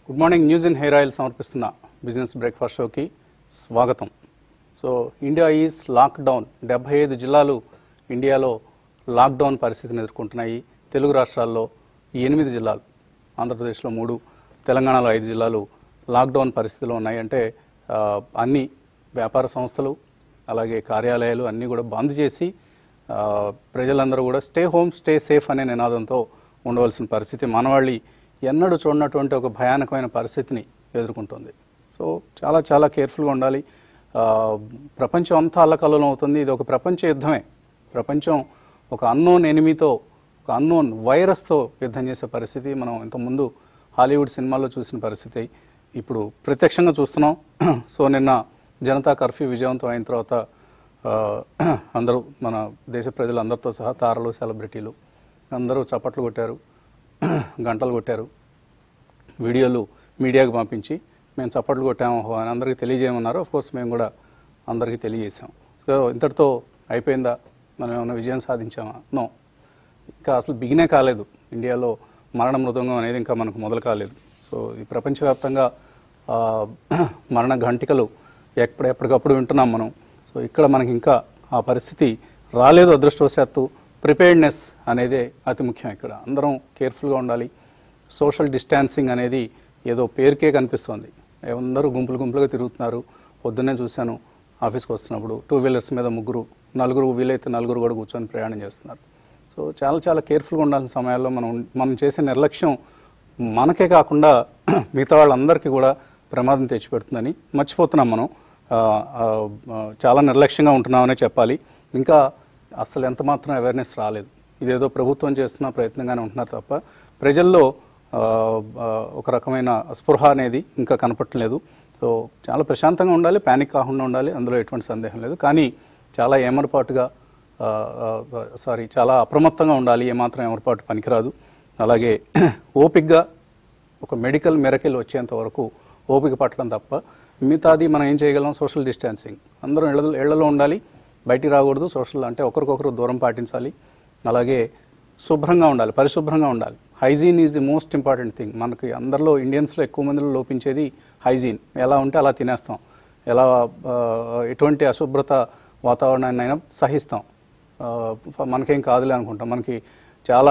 Good morning news in hair oil సమర్పిస్తున్న business breakfast షోకి స్వాగతం సో ఇండియా ఈజ్ లాక్డౌన్ డెబ్బై ఐదు జిల్లాలు ఇండియాలో లాక్డౌన్ పరిస్థితిని ఎదుర్కొంటున్నాయి తెలుగు రాష్ట్రాల్లో ఈ ఎనిమిది జిల్లాలు ఆంధ్రప్రదేశ్లో మూడు తెలంగాణలో ఐదు జిల్లాలు లాక్డౌన్ పరిస్థితిలో ఉన్నాయి అంటే ఆ, అన్ని వ్యాపార సంస్థలు అలాగే కార్యాలయాలు అన్నీ కూడా బంద్ చేసి ఆ, ప్రజలందరూ కూడా స్టే హోమ్ స్టే సేఫ్ అనే నినాదంతో ఉండవలసిన పరిస్థితి మనవాళ్ళి ఎన్నడూ చూడనటువంటి ఒక భయానకమైన పరిస్థితిని ఎదుర్కొంటుంది సో చాలా చాలా కేర్ఫుల్గా ఉండాలి ఆ, ప్రపంచం అంతా అల్లకల్లోలం అవుతుంది ఇది ఒక ప్రపంచ యుద్ధమే ప్రపంచం ఒక అన్నోన్ ఎనిమితో ఒక అన్నోన్ వైరస్తో యుద్ధం చేసే పరిస్థితి మనం ఇంతకుముందు హాలీవుడ్ సినిమాల్లో చూసిన పరిస్థితి ఇప్పుడు ప్రత్యక్షంగా చూస్తున్నాం సో నిన్న జనతా కర్ఫ్యూ విజయవంతం అయిన తర్వాత ఆ, అందరూ మన దేశ ప్రజలందరితో సహా తారలు సెలబ్రిటీలు అందరూ చప్పట్లు కొట్టారు గంటలు కొట్టారు వీడియోలు మీడియాకు పంపించి మేము చప్పట్లు కొట్టాము అని అందరికీ తెలియజేయమన్నారు ఆఫ్ కోర్స్ మేము కూడా అందరికీ తెలియజేసాం సో ఇంతటితో అయిపోయిందా మనం ఏమైనా విజయం సాధించామా నో ఇంకా అసలు బిగినే కాలేదు ఇండియాలో మరణ మృదంగం అనేది ఇంకా మనకు మొదలు కాలేదు సో ఈ ప్రపంచవ్యాప్తంగా ఆ, మరణ ఘంటికలు ఎప్పుడు ఎప్పటికప్పుడు వింటున్నాం మనం సో ఇక్కడ మనకి ఇంకా ఆ పరిస్థితి రాలేదు అదృష్టవశాత్తు ప్రిపేర్డ్నెస్ అనేదే అతి ముఖ్యం ఇక్కడ అందరం కేర్ఫుల్గా ఉండాలి సోషల్ డిస్టాన్సింగ్ అనేది ఏదో పేరుకే కనిపిస్తోంది అందరూ గుంపులు గుంపులుగా తిరుగుతున్నారు పొద్దున్నే చూశాను ఆఫీస్కి వస్తున్నప్పుడు టూ వీలర్స్ మీద ముగ్గురు నలుగురు వీలైతే నలుగురు కూడా కూర్చొని ప్రయాణం చేస్తున్నారు సో చాలా చాలా కేర్ఫుల్గా ఉండాల్సిన సమయాల్లో మనం మనం చేసే నిర్లక్ష్యం మనకే కాకుండా మిగతా వాళ్ళందరికీ కూడా ప్రమాదం తెచ్చిపెడుతుందని మర్చిపోతున్నాం మనం ఆ, ఆ, ఆ, చాలా నిర్లక్ష్యంగా ఉంటున్నామనే చెప్పాలి ఇంకా అసలు ఎంత మాత్రం అవేర్నెస్ రాలేదు ఇదేదో ప్రభుత్వం చేస్తున్న ప్రయత్నంగానే ఉంటున్నారు తప్ప ప్రజల్లో ఆ, ఆ, ఒక రకమైన స్పృహ అనేది ఇంకా కనపట్టలేదు సో చాలా ప్రశాంతంగా ఉండాలి ప్యానిక్ కాకుండా ఉండాలి అందులో ఎటువంటి సందేహం లేదు కానీ చాలా ఏమరపాటుగా సారీ చాలా అప్రమత్తంగా ఉండాలి ఏమాత్రం ఏమరపాటు పనికిరాదు అలాగే ఓపిక్గా ఒక మెడికల్ మెరకిల్ వచ్చేంత వరకు ఓపిక పట్టడం తప్ప మిగతాది మనం ఏం చేయగలం సోషల్ డిస్టాన్సింగ్ అందరం ఇళ్ళ ఇళ్లలో ఉండాలి బయటికి రాకూడదు సోషల్ అంటే ఒకరికొకరు దూరం పాటించాలి అలాగే శుభ్రంగా ఉండాలి పరిశుభ్రంగా ఉండాలి hygiene is the most important thing మనకి అందరిలో ఇండియన్స్లో ఎక్కువ మందిలో లోపించేది హైజీన్ ఎలా ఉంటే అలా తినేస్తాం ఎలా ఆ, ఎటువంటి అశుభ్రత వాతావరణాన్ని అయినా సహిస్తాం ఆ, మనకేం కాదులే అనుకుంటాం మనకి చాలా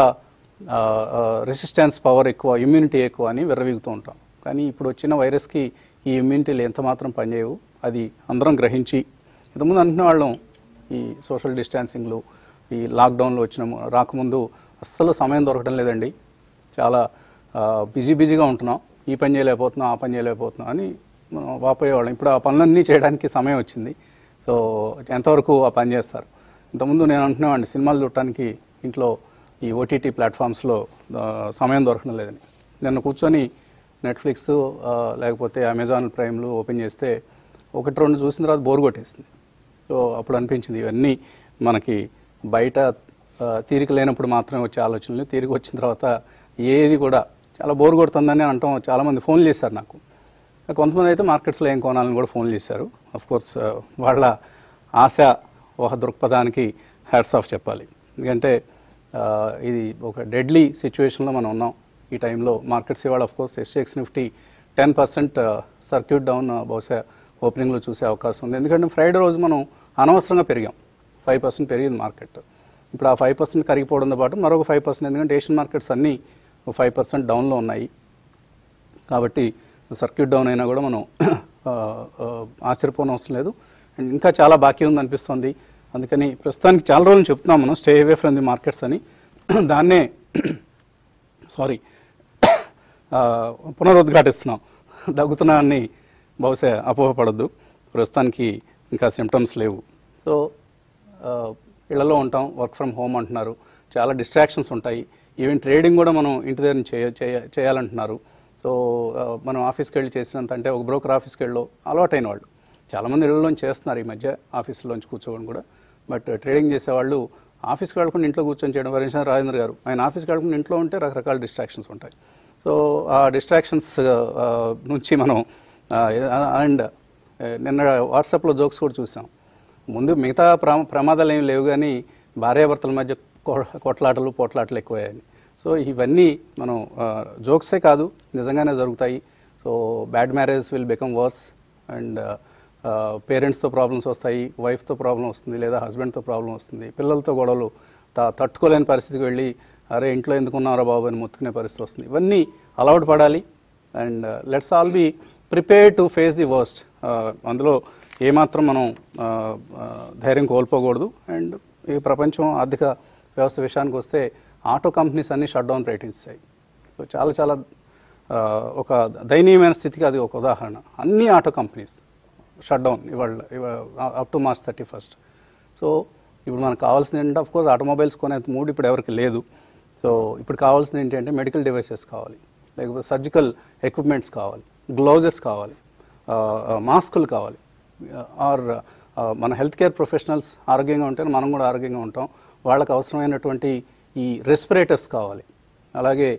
రెసిస్టెన్స్ పవర్ ఎక్కువ ఇమ్యూనిటీ ఎక్కువ అని విర్రవీగుతూ ఉంటాం కానీ ఇప్పుడు వచ్చిన వైరస్కి ఈ ఇమ్యూనిటీలు ఎంత మాత్రం పనిచేయవు అది అందరం గ్రహించి ఇంతకుముందు అంటున్న వాళ్ళం ఈ సోషల్ డిస్టాన్సింగ్లు ఈ లాక్డౌన్లో వచ్చిన ము- రాకముందు అస్సలు సమయం దొరకడం లేదండి చాలా బిజీ బిజీగా ఉంటున్నాం ఈ పని చేయలేకపోతున్నాం ఆ పని చేయలేకపోతున్నాం అని మనం వాపోయేవాళ్ళం ఇప్పుడు ఆ పనులన్నీ చేయడానికి సమయం వచ్చింది సో ఎంతవరకు ఆ పని చేస్తారు ఇంతకుముందు నేను అంటున్నామండి సినిమాలు చూడటానికి ఇంట్లో ఈ ఓటీటీ ప్లాట్ఫామ్స్లో ఆ, సమయం దొరకడం లేదని నిన్న కూర్చొని నెట్ఫ్లిక్స్ ఆ, లేకపోతే అమెజాన్ ప్రైమ్లు ఓపెన్ చేస్తే ఒకటి రెండు చూసిన తర్వాత బోర్ కొట్టేసింది సో అప్పుడు అనిపించింది ఇవన్నీ మనకి బయట ఆ, తీరిక లేనప్పుడు మాత్రమే వచ్చే ఆలోచనలు తీరిక వచ్చిన తర్వాత ఏది కూడా చాలా బోర్ కొడుతుందని అంటాం చాలామంది ఫోన్లు చేశారు నాకు కొంతమంది అయితే మార్కెట్స్లో ఏం కొనాలని కూడా ఫోన్లు చేశారు అఫ్ కోర్స్ వాళ్ళ ఆశ ఒక దృక్పథానికి హ్యాట్స్ ఆఫ్ చెప్పాలి ఎందుకంటే ఆ, ఇది ఒక డెడ్లీ సిచ్యువేషన్లో మనం ఉన్నాం ఈ టైంలో మార్కెట్స్ ఇవాళ of course SX Nifty ten percent circuit down బహుశా ఓపెనింగ్లో చూసే అవకాశం ఉంది ఎందుకంటే ఫ్రైడే రోజు మనం అనవసరంగా పెరిగాం ఫైవ్ పర్సెంట్ పెరిగింది మార్కెట్ ఇప్పుడు ఆ ఫైవ్ పర్సెంట్ కరిగిపోవడంతో పాటు మరొక ఫైవ్ పర్సెంట్ ఎందుకంటే ఏషియన్ మార్కెట్స్ అన్నీ ఫైవ్ పర్సెంట్ డౌన్లో ఉన్నాయి కాబట్టి సర్క్యూట్ డౌన్ అయినా కూడా మనం ఆ, ఆ, ఆశ్చర్యపోవడం అవసరం లేదు అండ్ ఇంకా చాలా బాకీ ఉంది అనిపిస్తుంది అందుకని ప్రస్తుతానికి చాలా రోజులు చెప్తున్నాం మనం stay away from the markets అని దాన్నే సారీ ఆ, పునరుద్ఘాటిస్తున్నాం దగ్గుతున్నా అని బహుశా అపోహపడద్దు ప్రస్తుతానికి ఇంకా సిమ్టమ్స్ లేవు సో ఆ, ఇళ్లలో ఉంటాం వర్క్ ఫ్రమ్ హోమ్ అంటున్నారు చాలా డిస్ట్రాక్షన్స్ ఉంటాయి ఈవెన్ ట్రేడింగ్ కూడా మనం ఇంటి దగ్గర నుంచి చేయ చేయ- చేయాలంటున్నారు సో ఆ, మనం ఆఫీస్కి వెళ్ళి చేసినంత అంటే ఒక బ్రోకర్ ఆఫీస్కి వెళ్ళో అలవాటైన వాళ్ళు చాలామంది ఇళ్లలోంచి చేస్తున్నారు ఈ మధ్య ఆఫీస్లోంచి కూర్చోవడం కూడా బట్ ట్రేడింగ్ చేసేవాళ్ళు ఆఫీస్కి వెళ్ళకుండా ఇంట్లో కూర్చొని చేయడం వరించిన రాజేంద్ర గారు ఆయన ఆఫీస్కి వెళ్ళకుండా ఇంట్లో ఉంటే రకరకాల డిస్ట్రాక్షన్స్ ఉంటాయి సో ఆ డిస్ట్రాక్షన్స్ నుంచి మనం అండ్ నిన్న వాట్సాప్లో జోక్స్ కూడా చూసాం ముందు మిగతా ప్రా ప్రమాదాలు ఏమి లేవు కానీ భార్యాభర్తల మధ్య కొ- కొట్లాటలు పోట్లాటలు ఎక్కువయ్యాయని సో ఇవన్నీ మనం జోక్సే కాదు నిజంగానే జరుగుతాయి so bad marriage will become worse and పేరెంట్స్తో ప్రాబ్లమ్స్ వస్తాయి వైఫ్తో ప్రాబ్లం వస్తుంది లేదా హస్బెండ్తో ప్రాబ్లం వస్తుంది పిల్లలతో గొడవలు త- తట్టుకోలేని పరిస్థితికి వెళ్ళి అరే ఇంట్లో ఎందుకు ఉన్నారా బాబు అని మొత్తుకునే పరిస్థితి వస్తుంది ఇవన్నీ అలవాటు పడాలి and let's all be prepare to face the worst అందులో ఏమాత్రం మనం ఆ, ఆ, ధైర్యం కోల్పోకూడదు అండ్ ఈ ప్రపంచం ఆర్థిక వ్యవస్థ విషయానికి వస్తే ఆటో కంపెనీస్ అన్ని షట్ డౌన్ రేటింగ్స్ ఇస్తాయి సో చాలా చాలా ఆ, ఒక దయనీయమైన స్థితికి అది ఒక ఉదాహరణ అన్ని ఆటో కంపెనీస్ షట్ డౌన్ ఇవాళ up to March thirty first so ఇప్పుడు మనకు కావాల్సింది ఏంటంటే ఆఫ్ కోర్స్ ఆటోమొబైల్స్ కొనేంత మూడు ఇప్పుడు ఎవరికి లేదు సో ఇప్పుడు కావాల్సింది ఏంటంటే మెడికల్ డివైసెస్ కావాలి లేకపోతే సర్జికల్ ఎక్విప్మెంట్స్ కావాలి గ్లౌజెస్ కావాలి మాస్కులు కావాలి ఆర్ మన హెల్త్ కేర్ ప్రొఫెషనల్స్ ఆరోగ్యంగా ఉంటే మనం కూడా ఆరోగ్యంగా ఉంటాం వాళ్ళకి అవసరమైనటువంటి ఈ రెస్పిరేటర్స్ కావాలి అలాగే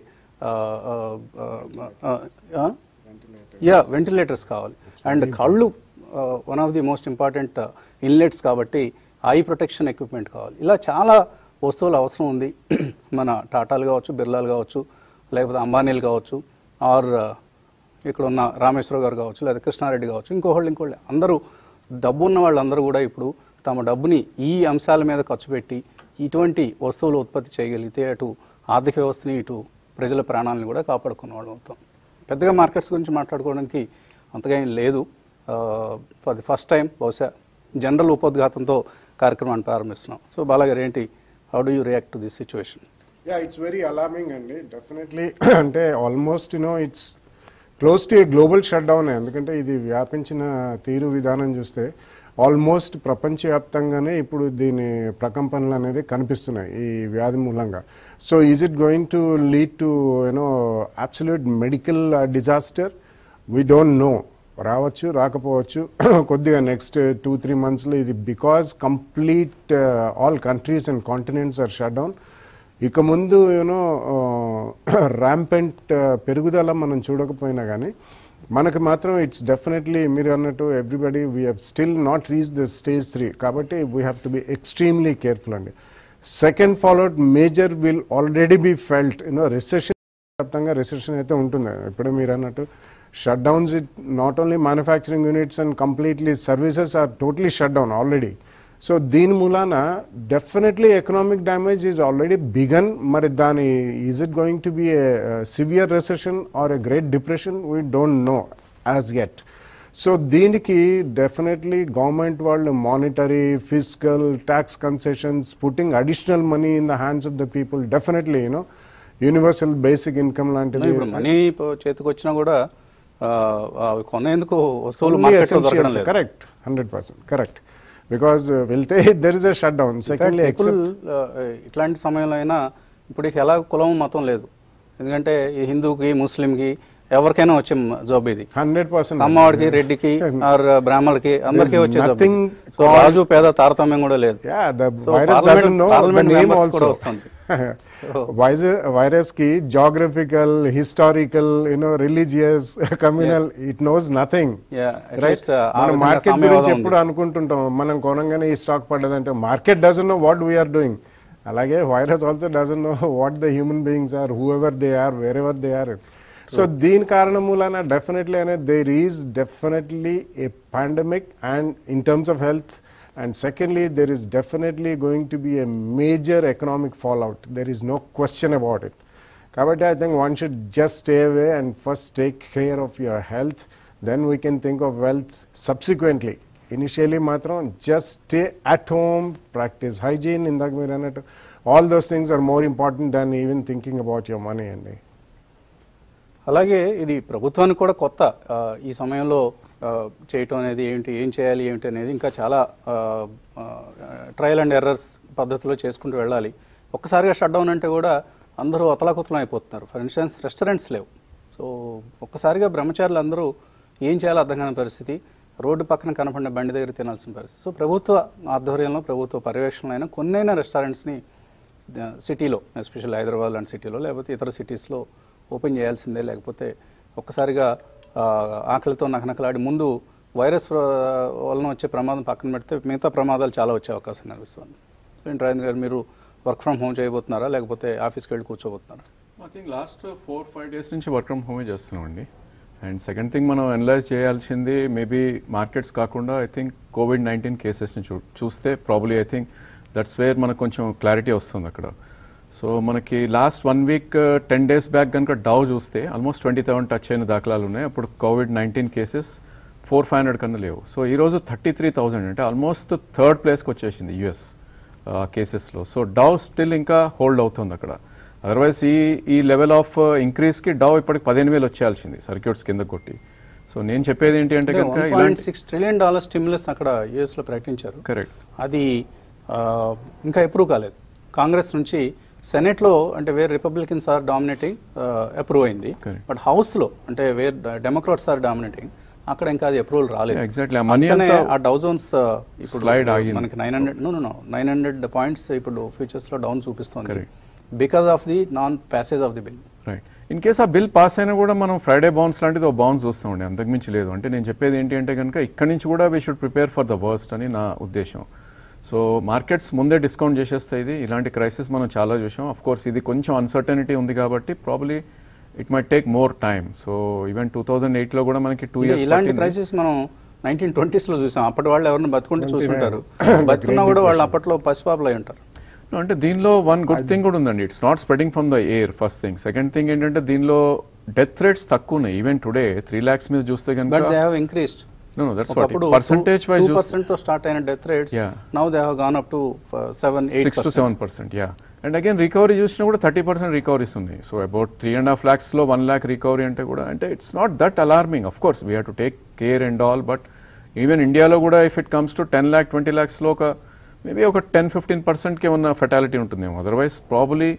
యా వెంటిలేటర్స్ కావాలి అండ్ కళ్ళు one of the most important inlets కాబట్టి ఐ ప్రొటెక్షన్ ఎక్విప్మెంట్ కావాలి ఇలా చాలా వస్తువులు అవసరం ఉంది మన టాటాలు కావచ్చు బిర్లాలు కావచ్చు లేకపోతే అంబానీలు కావచ్చు ఆర్ ఇక్కడ ఉన్న రామేశ్వర గారు కావచ్చు లేదా కృష్ణారెడ్డి కావచ్చు ఇంకోళ్ళు ఇంకోళ్ళు అందరూ డబ్బు ఉన్న వాళ్ళందరూ కూడా ఇప్పుడు తమ డబ్బుని ఈ అంశాల మీద ఖర్చు పెట్టి ఇటువంటి వస్తువులు ఉత్పత్తి చేయగలిగితే అటు ఆర్థిక వ్యవస్థని ఇటు ప్రజల ప్రాణాలను కూడా కాపాడుకున్న వాళ్ళు అవుతాం పెద్దగా మార్కెట్స్ గురించి మాట్లాడుకోవడానికి అంతగా ఏం లేదు ఫర్ ది ఫస్ట్ టైం బహుశా జనరల్ ఉపోద్ఘాతంతో కార్యక్రమాన్ని ప్రారంభిస్తున్నాం సో బాలాగారు ఏంటి how do you react to this situation yeah it's very alarming అండి డెఫినెట్లీ అంటే almost you know it's close to a global shut down ఎందుకంటే ఇది వ్యాపించిన తీరు విధానం చూస్తే ఆల్మోస్ట్ ప్రపంచవ్యాప్తంగానే ఇప్పుడు దీని ప్రకంపనలు అనేది కనిపిస్తున్నాయి ఈ వ్యాధి మూలంగా so is it going to lead to you know absolute medical disaster we don't know రావచ్చు రాకపోవచ్చు కొద్దిగా నెక్స్ట్ టూ త్రీ మంత్స్లో ఇది because complete all countries and continents are shut down ఇక ముందు యూనో ర్యాంపెంట్ పెరుగుదల మనం చూడకపోయినా కానీ మనకు మాత్రం ఇట్స్ డెఫినెట్లీ మీరు అన్నట్టు everybody we have still not reach the stage three కాబట్టి we have to be extremely careful అండి second followed major will already be felt you know recession వ్యాప్తంగా రిసెషన్ అయితే ఉంటుంది ఇప్పుడు మీరు అన్నట్టు shut downs it not only manufacturing units and completely services are totally shut down already so దీని మూలాన definitely economic damage is already began మరి దాని is it going to be a severe recession or a great depression we don't know as get so దీనికి definitely government వాళ్ళు monetary physical tax concessions putting additional money in the hands of the people definitely you know universal basic income లాంటిది ఇప్పుడు money చేతికి వచ్చినా కూడా ఆ, అవి కొనేందుకు వస్తువులు మార్కెట్లో దొరకడం లేదు correct hundred percent correct because వెళ్తే there is a shut down secondly People, except ఆ, ఇట్లాంటి సమయంలో అయినా ఇప్పుడు ఇక ఎలా కులం మతం లేదు ఎందుకంటే ఈ హిందూకి ముస్లింకి ఎవరికైనా వచ్చే జాబ్ ఇది హండ్రెడ్ పర్సెంట్ అమ్మవాడికి రెడ్డికి ఆర్ బ్రాహ్మణులకి అందరికీ There's వచ్చే జాబ్ nothing సో రాజు పేద తారతమ్యం కూడా లేదు yeah the So, virus parliament- doesn't know the parliament name members కూడా ఆల్సో వస్తుంది. వైరస్ కి geographical historical you know religious communal it knows nothing Yeah, at right least, uh, ఆ మనం విధంగా మార్కెట్ సామ్యవాదం గురించి ఉంది. ఎప్పుడు అనుకుంటుంటాం మనం కొనంగానే ఈ స్టాక్ పడ్డదంటే market doesn't know what we are doing అలాగే virus also doesn't know what the human beings are who ever they are where ever they are so దీని కారణం మూలాన డెఫినెట్లీ అనేది there is definitely a pandemic and in terms of health And secondly, there is definitely going to be a major economic fallout. There is no question about it. Kabatti, I think one should just stay away and first take care of your health. Then we can think of wealth subsequently. Initially, matram, just stay at home, practice hygiene, ఇందాక మీరు అన్నట్టు all those things are more important than even thinking about your money అండి అలాగే ఇది ప్రభుత్వానికి కూడా కొత్త ఆ, ఈ సమయంలో ఆ, చేయటం అనేది ఏంటి ఏం చేయాలి ఏంటి అనేది ఇంకా చాలా ట్రయల్ అండ్ ఎర్రర్స్ పద్ధతిలో చేసుకుంటూ వెళ్ళాలి ఒక్కసారిగా షట్ డౌన్ అంటే కూడా అందరూ అతలాకుతలం అయిపోతున్నారు ఫర్ ఇన్స్టెన్స్ రెస్టారెంట్స్ లేవు సో ఒక్కసారిగా బ్రహ్మచారులు అందరూ ఏం చేయాలో అర్థం కాని పరిస్థితి రోడ్డు పక్కన కనపడిన బండి దగ్గర తినాల్సిన పరిస్థితి సో ప్రభుత్వ ఆధ్వర్యంలో ప్రభుత్వ పర్యవేక్షణలో అయినా కొన్నైనా రెస్టారెంట్స్ని సిటీలో ఎస్పెషల్ హైదరాబాద్ లాంటి సిటీలో లేకపోతే ఇతర సిటీస్లో ఓపెన్ చేయాల్సిందే లేకపోతే ఒక్కసారిగా ఆ, ఆకలితో నకనకలాడి ముందు వైరస్ ప్ర- వలన వచ్చే ప్రమాదం పక్కన పెడితే మిగతా ప్రమాదాలు చాలా వచ్చే అవకాశం కనిపిస్తుంది సో ఏంటి రాజేంద్ర గారు మీరు వర్క్ ఫ్రమ్ హోమ్ చేయబోతున్నారా లేకపోతే ఆఫీస్కి వెళ్ళి కూర్చోబోతున్నారా I think last four five days నుంచి వర్క్ ఫ్రమ్ హోమే చేస్తున్నాం అండి అండ్ సెకండ్ థింగ్ మనం అనలైజ్ చేయాల్సింది మేబీ మార్కెట్స్ కాకుండా ఐ థింక్ కోవిడ్ నైన్టీన్ కేసెస్ని చూ చూస్తే probably I think that's where మనకు కొంచెం క్లారిటీ వస్తుంది అక్కడ సో మనకి last one week ten days back కనుక డౌ చూస్తే ఆల్మోస్ట్ ట్వంటీ థౌసండ్ టచ్ అయిన దాఖలాలు ఉన్నాయి అప్పుడు COVID nineteen cases four five hundred కన్నా లేవు సో ఈరోజు థర్టీ త్రీ థౌసండ్ అంటే ఆల్మోస్ట్ థర్డ్ ప్లేస్కి వచ్చేసింది యుఎస్ కేసెస్లో సో డౌ స్టిల్ ఇంకా హోల్డ్ అవుతుంది అక్కడ అదర్వైజ్ ఈ ఈ లెవెల్ ఆఫ్ ఇంక్రీస్కి డౌ ఇప్పటికి పదిహేను వేలు వచ్చేయాల్సింది సర్క్యూట్స్ కింద కొట్టి సో నేను చెప్పేది ఏంటి అంటే కనుక వన్ పాయింట్ ఇలాంటి సిక్స్ ట్రిలియన్ డాలర్ స్టిమ్యులస్ అక్కడ యుఎస్ లో ప్రకటించారు కరెక్ట్ అది ఆ, ఇంకా అప్రూవ్ కాలేదు కాంగ్రెస్ నుంచి సెనెట్ లో అంటే వేరే రిపబ్లికన్స్ ఆర్ డామినేటింగ్ అప్రూవ్ అయింది Correct. బట్ హౌస్ లో అంటే వేర్ డెమోక్రాట్స్ ఆర్ డామినేటింగ్ అక్కడ ఇంకా అది అప్రూవల్ రాలేదు ఎగ్జాక్ట్లీ ఆ మనీ అందుకనే అంతా ఆ డౌజోన్స్ ఇప్పుడు Slide ఆగింది. మనకి nine hundred no no nine hundred points ఇప్పుడు ఫ్యూచర్స్ లో డౌన్ చూపిస్తుంది Correct. Because of the non passage of the bill right in case ఆ బిల్ పాస్ అయినా కూడా మనం ఫ్రైడే బౌన్స్ లాంటిది ఒక బౌన్స్ చూస్తామండి అంతకుమించి లేదు అంటే నేను చెప్పేది ఏంటి అంటే కనుక ఇక్కడి నుంచి కూడా we should prepare for the worst అని నా ఉద్దేశం సో మార్కెట్స్ ముందే డిస్కౌంట్ చేసేస్తాయి ఇది ఇలాంటి క్రైసిస్ మనం చాలా చూసాం అఫ్ కోర్స్ ఇది కొంచెం అన్సర్టనిటీ ఉంది కాబట్టి probably it may take more time so even two thousand ఎయిట్లో కూడా మనకి టూ ఇంకా ఇయర్స్ ఇలాంటి క్రైసిస్ మనం నైన్టీన్ ట్వంటీస్ లో చూసాం అప్పటి వాళ్ళు ఎవరిని బతుకుంటే చూసుంటారు బతుకున్నా కూడా వాళ్ళు అప్పట్లో పసిపాపలు అయి ఉంటారు No, అంటే దీనిలో వన్ గుడ్ థింగ్ కూడా ఉందండి it's not spreading from the air first thing second thing ఏంటంటే దీనిలో డెత్ రేట్స్ తక్కువ ఉన్నాయి ఈవెన్ టుడే త్రీ ల్యాక్స్ మీద చూస్తే బట్ దే కనుక have increased no that's what ఒకప్పుడు పర్సంటేజ్ వైజ్ టూ పర్సెంట్ తో స్టార్ట్ అయిన death rates Yeah. Now they have gone up to seven eight six to seven percent yeah and again recovery చూసినా కూడా thirty percent recoveries ఉన్నాయి so about three and half ల్యాక్స్లో one lakh recovery అంటే కూడా అంటే it's not that alarming of course we have to take care and all but even ఇండియాలో కూడా if it comes to ten lakh twenty ల్యాక్స్లో ఒక maybe ఒక టెన్ ఫిఫ్టీన్ పర్సెంట్కి ఏమన్నా ఫెటాలిటీ ఉంటుందేమో అదర్వైజ్ ప్రాబులీ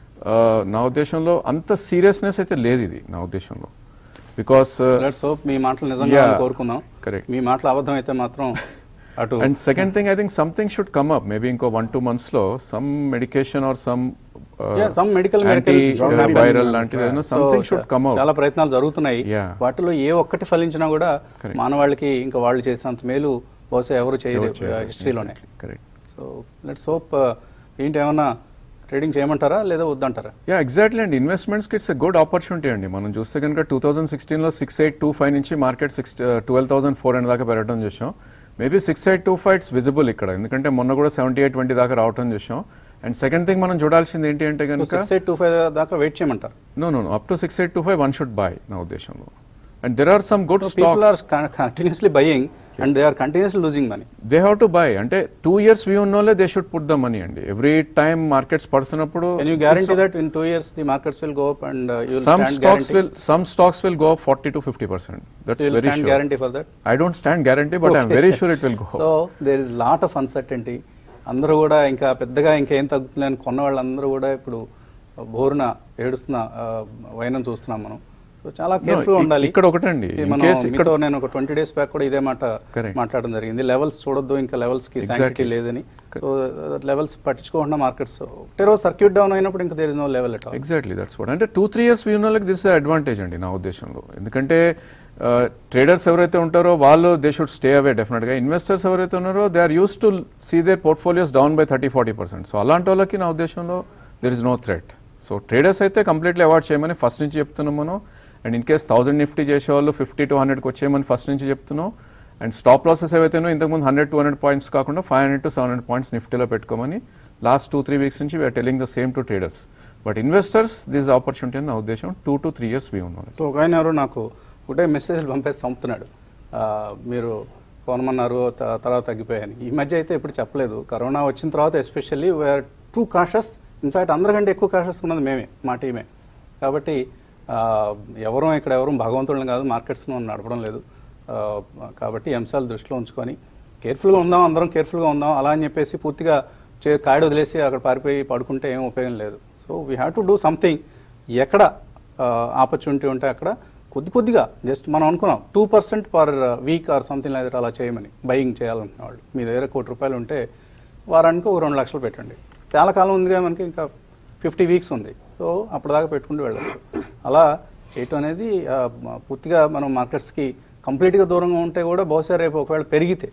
నా ఉద్దేశంలో అంత సీరియస్నెస్ అయితే లేదు ఇది నా ఉద్దేశంలో బికాస్ లెట్స్ హోప్ మీ మాటలు నిజంగా Yeah. కోరుకుందాం Correct. మీ మాటలు అబద్ధం అయితే మాత్రం అటు and second thing I think something should come up maybe ఇంకో వన్ టూ మంత్స్ లో some medication or some Yeah, some medical anti miracles already viral done. లాంటిది ఏదైనా So, something should come up చాలా ప్రయత్నాలు జరుగుతున్నాయి Yeah. వాటిలో ఏ ఒక్కటి ఫలించినా కూడా Correct. మానవాళికి ఇంకా వాళ్ళు చేసినంత మేలు బహుశా ఎవరు చేయలేదు హిస్టరీలోనే కరెక్ట్ సో లెట్స్ హోప్ ఏంటి ఏమన్నా ట్రేడింగ్ చేయమంటారా లేదా వద్దంటారా యా ఎగ్జాక్ట్లీ అండి ఇన్వెస్ట్మెంట్స్కి ఇట్స్ ఎ గుడ్ ఆపర్చునిటీ అండి మనం చూస్తే కనుక టూ థౌసండ్ సిక్స్టీన్లో సిక్స్ ఎయిట్ టూ ఫైవ్ నుంచి market six twelve thousand four hundred దాకా పెరగడం చూసాం maybe six eight two five it's visible ఇక్కడ ఎందుకంటే మొన్న కూడా సెవెంటీ ఎయిట్ ట్వంటీ దాకా రావడం చూసాం అండ్ సెకండ్ థింగ్ మనం చూడాల్సింది ఏంటి అంటే కనుక సిక్స్ ఎయిట్ టూ ఫైవ్ దాకా వెయిట్ చేయమంటారు no no up to six eight two five one should buy నా ఉద్దేశంలో and there are some good people stocks are continuously buying and they are continuously losing money they have to buy అంటే two years view ఉన్నోళ్ళే they should put the money అండి every time markets పడుతున్నప్పుడు can you guarantee that in two years the markets will go up and you some stand stocks guarantee will some stocks will go up 40 to 50 percent that's you very stand sure guarantee for that i don't stand guarantee but i'm very sure it will go so there is lot of uncertainty అందరూ కూడా ఇంకా పెద్దగా ఇంకేం తగ్గుతుందని కొన్న వాళ్ళందరూ కూడా ఇప్పుడు బోరున ఏడుస్తున్న ఆ, వైనం చూస్తున్నాం మనం సో చాలా కేర్ఫుల్ ఇ- ఉండాలి ఇక్కడ ఒకటండి, ఇది in మనం case ఇక్కడ- మీతో నేను ఒక ట్వంటీ డేస్ బ్యాక్ కూడా ఇదే మాట Correct. మాట్లాడడం జరిగింది లెవెల్స్ చూడొద్దు ఇంకా లెవెల్స్ కి Exactly. శాంక్టిటీ లేదని సో లెవెల్స్ పట్టించుకోకుండా మార్కెట్స్ ఒకటే రోజు సర్క్యూట్ డౌన్ అయినప్పుడు ఇంకా there is no level at exactly that's what అంటే టూ త్రీ ఇయర్స్ వ్యూ వాళ్ళకి దిస్ అడ్వాంటేజ్ అండి నా ఉద్దేశంలో ఎందుకంటే ట్రేడర్స్ ఎవరైతే ఉంటారో వాళ్ళు దే షుడ్ స్టే అవే డెఫినెట్గా ఇన్వెస్టర్స్ ఎవరైతే ఉన్నారో they are use to see their portfolios down by thirty forty percent so అలాంటి వాళ్ళకి నా ఉద్దేశంలో there is no threat so traders అయితే కంప్లీట్లీ అవాయిడ్ చేయమని ఫస్ట్ నుంచి చెప్తున్నాం మనం and in case thousand Nifty చేసేవాళ్ళు ఫిఫ్టీ టు హండ్రెడ్కి వచ్చేయమని ఫస్ట్ నుంచి చెప్తున్నాం అండ్ స్టాప్ లాసెస్ ఏవైతేనో ఇంతకుముందు హండ్రెడ్ టూ హండ్రెడ్ పాయింట్స్ కాకుండా five hundred to seven hundred points నిఫ్టీలో పెట్టుకోమని లాస్ట్ టూ త్రీ వీక్స్ నుంచి we are telling the same to traders but investors this opportunity అని నా ఉద్దేశం two to three years we ఉన్నాను సో ఒక ఆయన ఎవరు నాకు ఒకటే మెసేజ్లు పంపేసి చంపుతున్నాడు ఆ, మీరు కొనమన్నారు త- తర్వాత తగ్గిపోయాయని ఈ మధ్య అయితే ఎప్పుడు చెప్పలేదు కరోనా వచ్చిన తర్వాత especially we are too cautious in fact అందరికంటే ఎక్కువ కాషస్ ఉన్నది మేమే మా టీమే కాబట్టి ఆ, ఎవరూ ఇక్కడ ఎవరు భగవంతులను కాదు మార్కెట్స్ను నడపడం లేదు ఆ, కాబట్టి ఈ అంశాలు దృష్టిలో ఉంచుకొని కేర్ఫుల్గా ఉందాం అందరం కేర్ఫుల్గా ఉందాం అలా అని చెప్పేసి పూర్తిగా చే కాడి వదిలేసి అక్కడ పారిపోయి పడుకుంటే ఏం ఉపయోగం లేదు so we have to do something ఎక్కడ ఆపర్చునిటీ ఉంటే అక్కడ కొద్ది కొద్దిగా జస్ట్ మనం అనుకున్నాం two percent per week or something like అలా చేయమని బయింగ్ చేయాలనుకున్న వాళ్ళు మీ దగ్గర కోటి రూపాయలు ఉంటే వారానికి ఒక రెండు లక్షలు పెట్టండి చాలా కాలం ఉందిగా మనకి ఇంకా ఫిఫ్టీ వీక్స్ ఉంది సో అప్పటిదాకా పెట్టుకుంటూ వెళ్ళచ్చు అలా చేయటం అనేది ఆ, మ- పూర్తిగా మనం మార్కెట్స్కి కంప్లీట్గా దూరంగా ఉంటే కూడా బహుశా రేపు ఒకవేళ పెరిగితే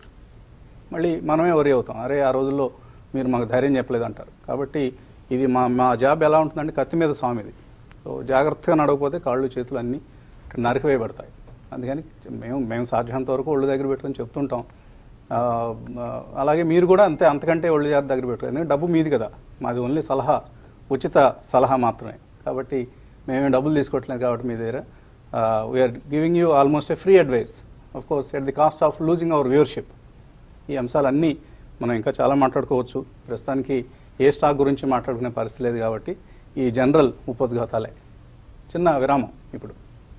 మళ్ళీ మనమే వరి అవుతాం అరే ఆ రోజుల్లో మీరు మాకు ధైర్యం చెప్పలేదు అంటారు కాబట్టి ఇది మా మా జాబ్ ఎలా ఉంటుందంటే కత్తి మీద స్వామిది సో జాగ్రత్తగా నడవకపోతే కాళ్ళు చేతులు అన్నీ నరికివేయబడతాయి అందుకని మేము మేము సాధ్యమంత వరకు ఒళ్ళు దగ్గర పెట్టుకొని చెప్తుంటాం ఆ, ఆ, అలాగే మీరు కూడా అంతే అంతకంటే ఒళ్ళు జాగ్రత్త దగ్గర పెట్టుకోండి ఎందుకంటే డబ్బు మీది కదా మాది ఓన్లీ సలహా ఉచిత సలహా మాత్రమే కాబట్టి మేమేం డబ్బులు తీసుకోవట్లేదు కాబట్టి మీ దగ్గర we are giving you almost a free advice of course at the cost of losing our viewership ఈ అంశాలన్నీ మనం ఇంకా చాలా మాట్లాడుకోవచ్చు ప్రస్తుతానికి ఏ స్టాక్ గురించి మాట్లాడుకునే పరిస్థితి లేదు కాబట్టి ఈ జనరల్ ఉపోద్ఘాతాలే చిన్న విరామం ఇప్పుడు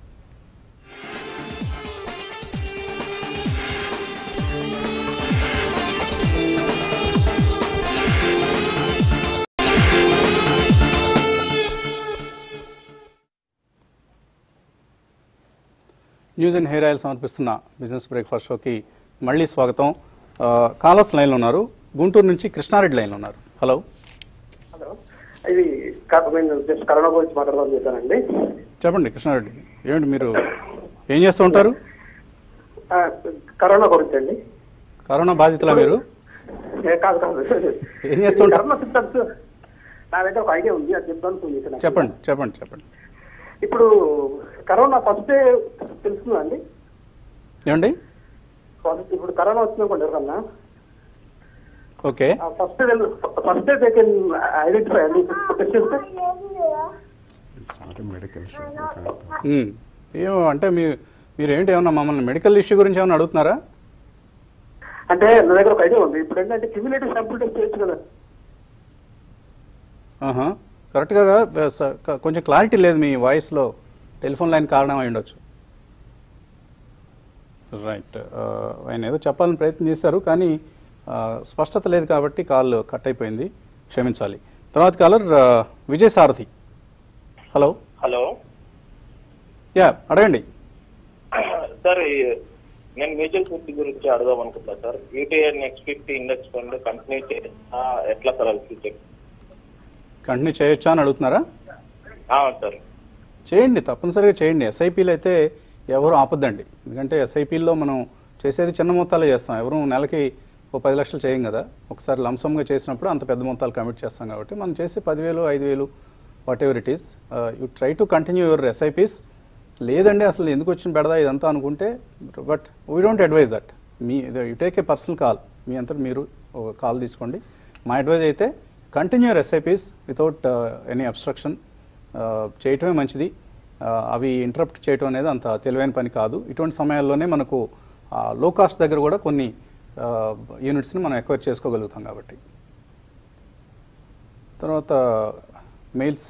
న్యూస్ అండ్ హెయిర్ ఆయిల్ సమర్పిస్తున్న బిజినెస్ బ్రేక్ఫాస్ట్ షోకి మళ్ళీ స్వాగతం ఆ, కాలర్స్ లైన్లో ఉన్నారు గుంటూరు నుంచి కృష్ణారెడ్డి లైన్లో ఉన్నారు హలో హలో ఇది క- నేను జస్ట్ కరోనా గురించి మాట్లాడదాం చేశానండి చెప్పండి కృష్ణారెడ్డి ఏమిటి మీరు ఏం చేస్తూ ఉంటారు ఆ, కరోనా గురించి అండి కరోనా బాధితులా మీరు ఏ, కాదు కాదు ఏం చేస్తుంటారు? కరోనా సిమ్టమ్స్ నా దగ్గర ఒక ఐడియా ఉంది అది చెప్తాను ఫోన్ చేశాను చెప్పండి చెప్పండి చెప్పండి ఇప్పుడు కరోనా ఫస్ట్ డే తెలుస్తుందండి ఏమండి ఫస్ట్ ఇప్పుడు కరోనా వచ్చిందనుకోండి ఎవరన్నా okay first day first day they can identify అండి టెస్ట్ చేస్తే మెడికల్ ఉమ్. ఏమో అంటే మీ మీరు ఏంటి ఏమన్నా మమ్మల్ని మెడికల్ ఇష్యూ గురించి ఏమైనా అడుగుతున్నారా అంటే నా దగ్గర ఒక ఐడియా ఉంది ఇప్పుడు ఏంటంటే క్యూములేటివ్ శాంపుల్ టెస్ట్ చేయొచ్చు కదా ఆహా. కరెక్ట్గా వ- స- క- కొంచెం క్లారిటీ లేదు మీ వాయిస్లో టెలిఫోన్ లైన్ కారణం అయి ఉండొచ్చు రైట్ ఆ, ఆయన ఏదో చెప్పాలని ప్రయత్నం చేశారు కానీ ఆ, స్పష్టత లేదు కాబట్టి కాల్ కట్ అయిపోయింది క్షమించాలి తర్వాత కాలర్ ఆ, Vijay Sarathi hello hello yeah అడగండి సార్ ఈ- నేను మ్యూచువల్ ఫండ్ గురించి అడదాం అనుకుంటున్నా sir UTI next fifty index fund continue చేస్తా ఎట్లా సార్ అది ఫ్యూచర్ కంటిన్యూ చేయొచ్చా అని అడుగుతున్నారా అవును సార్ చేయండి తప్పనిసరిగా చేయండి ఎస్ఐపీలు అయితే ఎవరు ఆపొద్దండి ఎందుకంటే ఎస్ఐపీల్లో మనం చేసేది చిన్న మొత్తాలే చేస్తాం ఎవరు నెలకి ఓ పది లక్షలు చేయం కదా ఒకసారి లంసంగా చేసినప్పుడు అంత పెద్ద మొత్తాలు కమిట్ చేస్తాం కాబట్టి మనం చేసే పదివేలు ఐదు వేలు whatever it is you try to continue your SIPs లేదండి అసలు ఎందుకు వచ్చిన పెడదా ఇదంతా అనుకుంటే but we don't advise that మీ you take a personal call మీ అంతా మీరు ఒక కాల్ తీసుకోండి మా అడ్వైజ్ అయితే continue your SIPs without any obstruction ఆ, చేయటమే మంచిది ఆ, అవి ఇంటరప్ట్ చేయటం అనేది అంత తెలివైన పని కాదు ఇటువంటి సమయాల్లోనే మనకు లో కాస్ట్ దగ్గర కూడా కొన్ని యూనిట్స్ని మనం ఎక్వైర్ చేసుకోగలుగుతాం కాబట్టి తర్వాత మెయిల్స్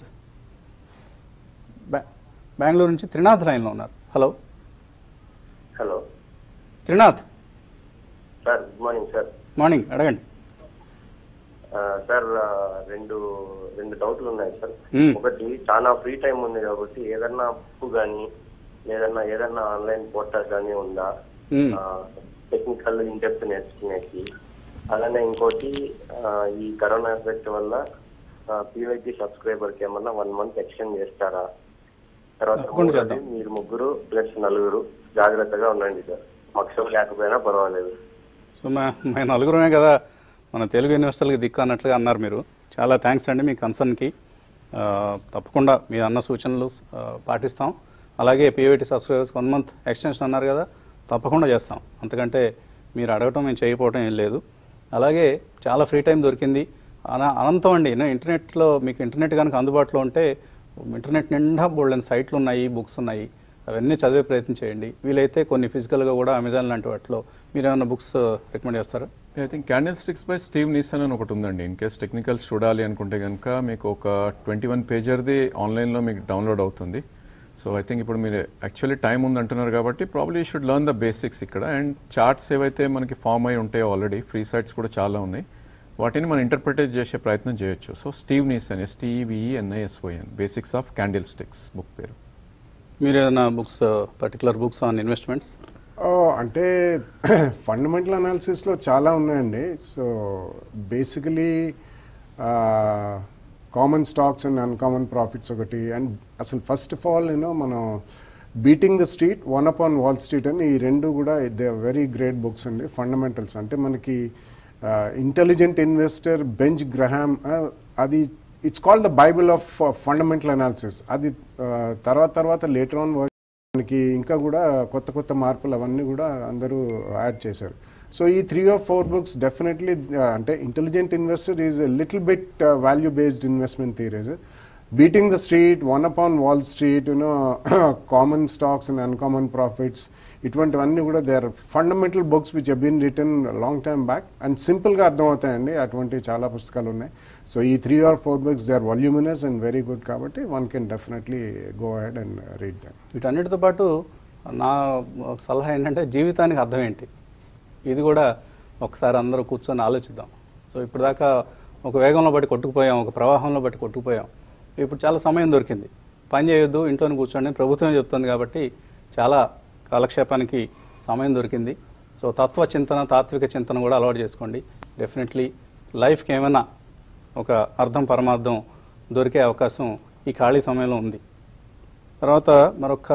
బ్యా బెంగళూరు నుంచి త్రినాథ్ లైన్లో ఉన్నారు hello hello Trinath sir good morning sir morning అడగండి సార్ రెండు రెండు డౌట్లు ఉన్నాయి సార్ Hmm. ఒకటి చాలా ఫ్రీ టైం ఉంది కాబట్టి ఏదన్నా బుక్ కానీ లేదన్నా ఏదన్నా ఆన్లైన్ పోర్టల్ కానీ ఉందా Hmm. టెక్నికల్ ఇంటెప్త్ నేర్చుకునేకి అలానే ఇంకోటి ఆ, ఈ కరోనా ఎఫెక్ట్ వల్ల పీవైపీ సబ్స్క్రైబర్ కి ఏమన్నా వన్ మంత్ ఎక్స్టెండ్ చేస్తారా తర్వాత తప్పకుండా మూడోది, చేద్దాం. మీరు ముగ్గురు ప్లస్ నలుగురు జాగ్రత్తగా ఉండండి సార్ మక్షం లేకపోయినా పర్వాలేదు సో మా మేము నలుగురమే కదా మన తెలుగు యూనివర్సిటీలకు దిక్కు అన్నట్లుగా అన్నారు మీరు చాలా థ్యాంక్స్ అండి మీ కన్సర్న్కి ఆ, తప్పకుండా మీ అన్న సూచనలు ఆ, పాటిస్తాం అలాగే PYT subscribers one month extension అన్నారు కదా తప్పకుండా చేస్తాం అంతకంటే మీరు అడగటం మేము చేయకపోవటం ఏం లేదు అలాగే చాలా ఫ్రీ టైం దొరికింది అన అనంతం అండి నా ఇంటర్నెట్లో మీకు ఇంటర్నెట్ కనుక అందుబాటులో ఉంటే ఇంటర్నెట్ నిండా బోల్డెన్ సైట్లు ఉన్నాయి బుక్స్ ఉన్నాయి అవన్నీ చదివే ప్రయత్నం చేయండి వీలైతే కొన్ని ఫిజికల్గా కూడా అమెజాన్ లాంటి వాటిలో మీరు ఏమైనా బుక్స్ రికమెండ్ చేస్తారా I think candle sticks by Steve Nison అని ఒకటి ఉందండి ఇన్ కేస్ టెక్నికల్స్ చూడాలి అనుకుంటే కనుక మీకు ఒక ట్వంటీ వన్ పేజర్ది ఆన్లైన్లో మీకు డౌన్లోడ్ అవుతుంది సో ఐ థింక్ ఇప్పుడు మీరు యాక్చువల్లీ టైం ఉంది అంటున్నారు కాబట్టి probably you should learn the basics ఇక్కడ అండ్ చార్ట్స్ ఏవైతే మనకి ఫామ్ అయి ఉంటాయో ఆల్రెడీ ఫ్రీ సైట్స్ కూడా చాలా ఉన్నాయి వాటిని మనం ఇంటర్ప్రిటేట్ చేసే ప్రయత్నం చేయొచ్చు so Steve నీసన్ ఎస్టీఈవిఈఎన్ఐఎస్ఓఎన్ basics of candle sticks book పేరు మీరు ఏదైనా books particular books on investments ఓ, అంటే ఫండమెంటల్ అనాలిసిస్లో చాలా ఉన్నాయండి so basically common stocks and uncommon profits ఒకటి అండ్ అసలు ఫస్ట్ ఆఫ్ ఆల్ యూనో మనం beating the street one up on wall street అని ఈ రెండు కూడా దే వెరీ గ్రేట్ బుక్స్ అండి ఫండమెంటల్స్ అంటే మనకి ఇంటెలిజెంట్ ఇన్వెస్టర్ బెంచ్ గ్రహామ్ అది it's called the Bible of fundamental analysis అది uh, తర్వాత తర్వాత లేటర్ ఆన్ మనకి ఇంకా కూడా కొత్త కొత్త మార్పులు అవన్నీ కూడా అందరూ యాడ్ చేశారు సో ఈ three of four books definitely అంటే intelligent investor is little bit value based investment theories beating the street, one upon Wall Street, you know, common stocks and uncommon profits. ఇటువంటివన్నీ కూడా they are fundamental books which hen return long time back and సింపుల్గా అర్థమవుతాయండి అటువంటి చాలా పుస్తకాలు ఉన్నాయి so ఈ three or four books they are voluminous and very good కాబట్టి one can definitely go ahead and read them వీటన్నిటితో పాటు నా ఒక సలహా ఏంటంటే జీవితానికి అర్థం ఏంటి ఇది కూడా ఒకసారి అందరూ కూర్చొని ఆలోచిద్దాం సో ఇప్పుడు దాకా ఒక వేగంలో బట్టి కొట్టుకుపోయాం ఒక ప్రవాహంలో బట్టి కొట్టుకుపోయాం ఇప్పుడు చాలా సమయం దొరికింది పని చేయొద్దు ఇంట్లోనే కూర్చోండి ప్రభుత్వం చెప్తుంది కాబట్టి చాలా కాలక్షేపానికి సమయం దొరికింది సో తత్వ చింతన తాత్విక చింతన కూడా అలవాటు చేసుకోండి డెఫినెట్లీ లైఫ్కి ఏమైనా ఒక అర్థం పరమార్థం దొరికే అవకాశం ఈ ఖాళీ సమయంలో ఉంది తర్వాత మరొక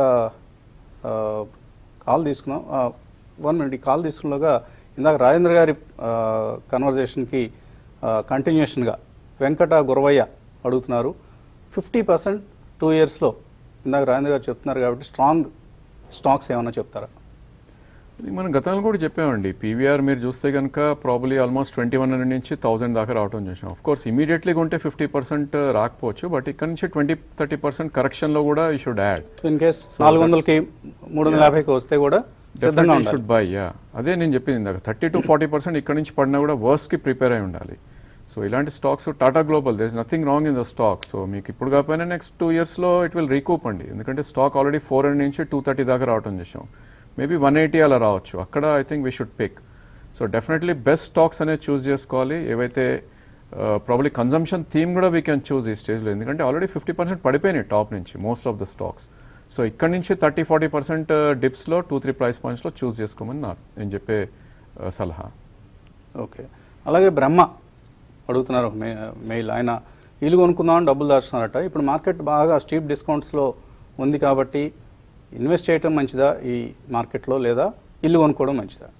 ఆ, కాల్ తీసుకున్నాం వన్ మినిట్ ఈ కాల్ తీసుకున్నలోగా ఇందాక రాజేంద్ర గారి కన్వర్జేషన్కి కంటిన్యూషన్గా వెంకట గురవయ్య అడుగుతున్నారు ఫిఫ్టీ పర్సెంట్ టూ ఇయర్స్లో ఇందాక రాజేంద్ర గారు చెప్తున్నారు కాబట్టి స్ట్రాంగ్ స్టాక్స్ ఏమైనా చెప్తారా ఇది మనం గతంలో కూడా చెప్పామండి పీవీఆర్ మీరు చూస్తే కనుక probably almost twenty one hundred నుంచి థౌసండ్ దాకా రావడం చూసాం ఆఫ్ కోర్స్ ఇమీడియట్లీగా ఉంటే ఫిఫ్టీ పర్సెంట్ రాకపోవచ్చు బట్ ఇక్కడ నుంచి ట్వంటీ థర్టీ పర్సెంట్ కరెక్షన్లో కూడా ఈ షుడ్ యాడ్ ఇన్ కేస్ నాలుగు వందలకి మూడు వందల యాభైకి వస్తే కూడా సిద్ధంగా ఉండాలి షుడ్ బై యా అదే నేను చెప్పింది ఇందాక థర్టీ టు ఫార్టీ పర్సెంట్ ఇక్కడ నుంచి పడినా కూడా వర్స్ట్కి ప్రిపేర్ అయి ఉండాలి సో ఇలాంటి stocks Tata global there is nothing wrong in the stock so మీకు ఇప్పుడు కాకపోయినా నెక్స్ట్ టూ ఇయర్స్లో ఇట్ విల్ రీకూప్ అండి ఎందుకంటే స్టాక్ ఆల్రెడీ ఫోర్ హండ్రెడ్ నుంచి టూ థర్టీ దాకా రావడం చేసాం మేబీ వన్ ఎయిటీ అలా రావచ్చు అక్కడ I think we should pick so definitely best stocks అనేది చూస్ చేసుకోవాలి ఏవైతే ప్రాబ్లీ కన్జంప్షన్ థీమ్ కూడా వీ క్యాన్ చూస్ ఈ స్టేజ్లో ఎందుకంటే ఆల్రెడీ ఫిఫ్టీ పర్సెంట్ పడిపోయినాయి టాప్ నుంచి most of the stocks so ఇక్కడ నుంచి థర్టీ ఫార్టీ పర్సెంట్ డిప్స్లో టూ త్రీ ప్రైస్ పాయింట్స్లో చూస్ చేసుకోమని నా నేను చెప్పే uh, సలహా ఓకే అలాగే బ్రహ్మ అడుగుతున్నారు మే మెయిల్ ఆయన ఇల్లు కొనుక్కుందామని డబ్బులు దాచుతున్నారట ఇప్పుడు మార్కెట్ బాగా స్టీప్ డిస్కౌంట్స్లో ఉంది కాబట్టి ఇన్వెస్ట్ చేయటం మంచిదా ఈ మార్కెట్లో లేదా ఇల్లు కొనుక్కోవడం మంచిదా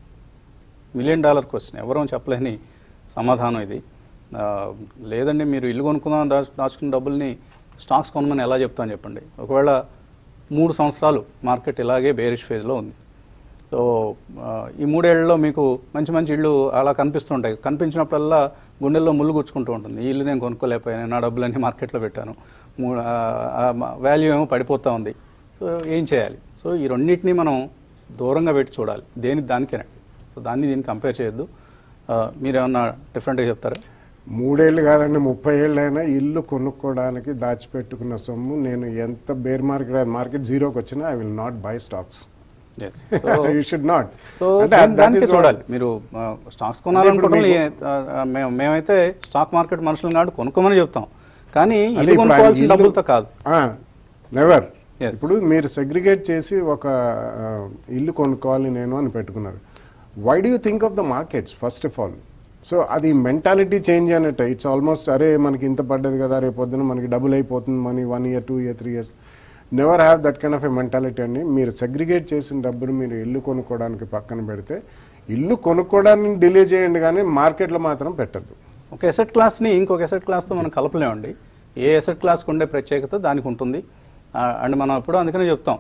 మిలియన్ డాలర్ క్వశ్చన్ ఎవరూ చెప్పలేని సమాధానం ఇది ఆ, లేదండి మీరు ఇల్లు కొనుక్కుందాం దాచు దాచుకున్న డబ్బుల్ని స్టాక్స్ కొనమని ఎలా చెప్తాను చెప్పండి ఒకవేళ మూడు సంవత్సరాలు మార్కెట్ ఇలాగే బేరిష్ ఫేజ్లో ఉంది సో ఆ, ఈ మూడేళ్లలో మీకు మంచి మంచి ఇళ్ళు అలా కనిపిస్తుంటాయి కనిపించినప్పుడల్లా గుండెల్లో ముళ్ళు గుచ్చుకుంటూ ఉంటుంది ఈ ఇల్లు నేను కొనుక్కోలేకపోయాను నా డబ్బులన్నీ మార్కెట్లో పెట్టాను వాల్యూ ఏమో పడిపోతూ ఉంది సో ఏం చేయాలి సో ఈ రెండింటిని మనం దూరంగా పెట్టి చూడాలి దేనికి దానికేనండి సో దాన్ని దీన్ని కంపేర్ చేయొద్దు ఆ, మీరేమన్నా డిఫరెంట్గా చెప్తారా మూడేళ్ళు కాదండి ముప్పై ఏళ్ళు అయినా ఇల్లు కొనుక్కోవడానికి దాచిపెట్టుకున్న సొమ్ము నేను ఎంత బేర్ మార్కెట్ మార్కెట్ జీరోకి వచ్చినా I will not buy stocks as you should not so దాని- దానికే చూడాలి మీరు ఆ, స్టాక్స్ కొనాలనుకుంటే మేము మేమైతే స్టాక్ మార్కెట్ మనుషులు కాబట్టి కొనుక్కోమని చెప్తాం కానీ ఇది కొనుక్కోవాల్సిన డబ్బులతో కాదు నెవర్ Yes. ఇప్పుడు మీరు సెగ్రిగేట్ చేసి ఒక ఆ, ఇల్లు కొనుక్కోవాలి నేను అని పెట్టుకున్నారు why do you think of the markets first of all so అది మెంటాలిటీ చేంజ్ అన్నట్టు ఇట్స్ ఆల్మోస్ట్ అరే మనకి ఇంత పడ్డది కదా రేపు పొద్దున మనకి డబుల్ అయిపోతుంది money one year two year three years never have that kind of a mentality అండి మీరు సెగ్రిగేట్ చేసిన డబ్బులు మీరు ఇల్లు కొనుక్కోవడానికి పక్కన పెడితే ఇల్లు కొనుక్కోవడానికి డిలే చేయండి కానీ మార్కెట్లో మాత్రం పెట్టద్దు ఒక ఎసెట్ క్లాస్ని ఇంకొక ఎసెట్ క్లాస్తో మనం కలపలేమండి ఏ ఎసెట్ క్లాస్కి ఉండే ప్రత్యేకత దానికి ఉంటుంది అండ్ మనం ఎప్పుడూ అందుకనే చెప్తాం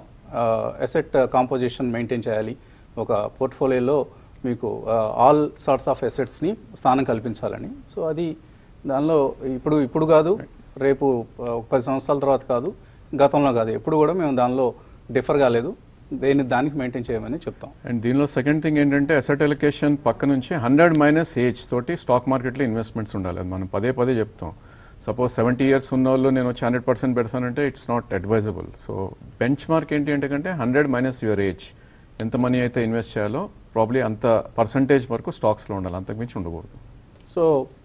ఎసెట్ కాంపోజిషన్ మెయింటైన్ చేయాలి ఒక పోర్ట్ఫోలియోలో మీకు ఆల్ సార్ట్స్ ఆఫ్ ఎసెట్స్ని స్థానం కల్పించాలని సో అది దానిలో ఇప్పుడు ఇప్పుడు కాదు రేపు ఆ, ఒక పది సంవత్సరాల తర్వాత కాదు గతంలో కాదు ఎప్పుడు కూడా మేము దానిలో డిఫర్ కాలేదు దేన్ని దానికి మెయింటైన్ చేయమని చెప్తాం అండ్ దీనిలో సెకండ్ థింగ్ ఏంటంటే అసెట్ ఎలొకేషన్ పక్క నుంచి హండ్రెడ్ మైనస్ ఏజ్ తోటి స్టాక్ మార్కెట్లో ఇన్వెస్ట్మెంట్స్ ఉండాలి అది మనం పదే పదే చెప్తాం సపోజ్ సెవెంటీ ఇయర్స్ ఉన్న వాళ్ళు నేను వచ్చి హండ్రెడ్ పర్సెంట్ పెడతానంటే it's not advisable so benchmark ఏంటి అంటే కంటే హండ్రెడ్ మైనస్ యువర్ ఏజ్ ఎంత మనీ అయితే ఇన్వెస్ట్ చేయాలో ప్రాబ్లీ అంత పర్సంటేజ్ వరకు స్టాక్స్లో ఉండాలి అంతకుమించి ఉండకూడదు so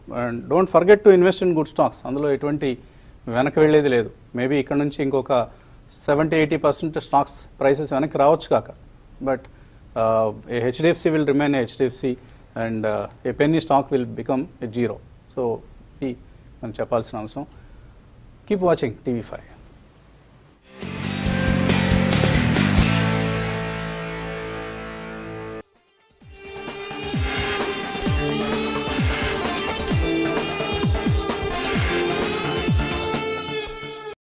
don't forget to invest in good stocks అందులో ఎటువంటి వెనక్కి వెళ్ళేది లేదు మేబీ ఇక్కడ నుంచి ఇంకొక seventy eighty percent stocks prices వెనక్కి రావచ్చు కాక but HDFC will remain HDFC and a penny stock will become a zero so ఇది మనం చెప్పాల్సిన అంశం కీప్ వాచింగ్ టీవీ ఫైవ్